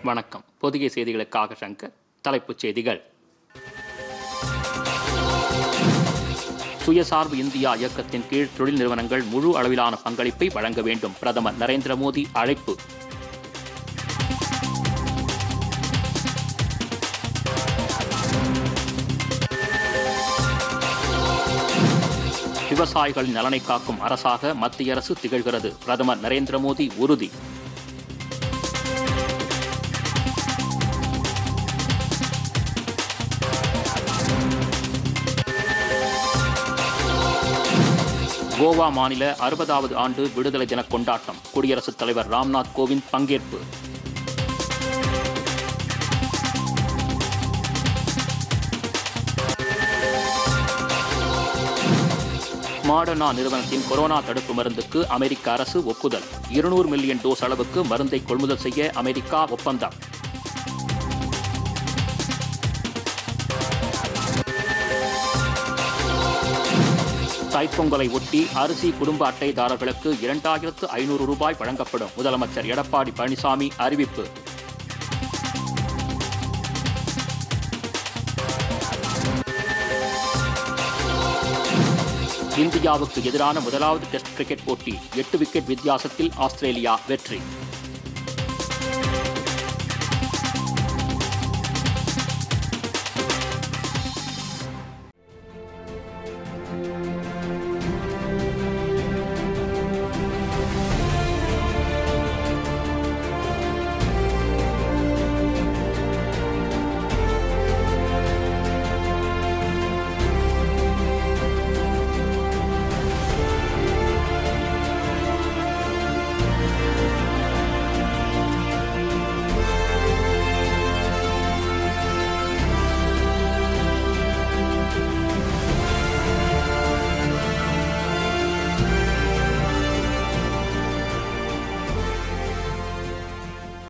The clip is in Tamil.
வணக்கம் பொதிகை செய்திகளுக்காக சங்கர் தலைப்புச் செய்திகள் சுயசார்பு இந்தியா இயக்கத்தின் கீழ் தொழில் நிறுவனங்கள் முழு அளவிலான பங்களிப்பை வழங்க வேண்டும் பிரதமர் நரேந்திர மோடி அழைப்பு விவசாயிகளின் நலனை காக்கும் அரசாக மத்திய அரசு திகழ்கிறது பிரதமர் நரேந்திர மோடி உறுதி கோவா மாநில அறுபதாவது ஆண்டு விடுதலை தின கொண்டாட்டம் குடியரசுத் தலைவர் ராம்நாத் கோவிந்த் பங்கேற்பு மாடர்னா நிறுவனத்தின் கொரோனா தடுப்பு மருந்துக்கு அமெரிக்க அரசு ஒப்புதல் இருநூறு மில்லியன் டோஸ் அளவுக்கு மருந்தை கொள்முதல் செய்ய அமெரிக்கா ஒப்பந்தம் தைப்பொங்கலை ஒட்டி அரிசி குடும்ப அட்டைதாரர்களுக்கு இரண்டாயிரத்து ஐநூறு ரூபாய் வழங்கப்படும் முதலமைச்சர் எடப்பாடி பழனிசாமி அறிவிப்பு இந்தியாவுக்கு எதிரான முதலாவது டெஸ்ட் கிரிக்கெட் போட்டி எட்டு விக்கெட் வித்தியாசத்தில் ஆஸ்திரேலியா வெற்றி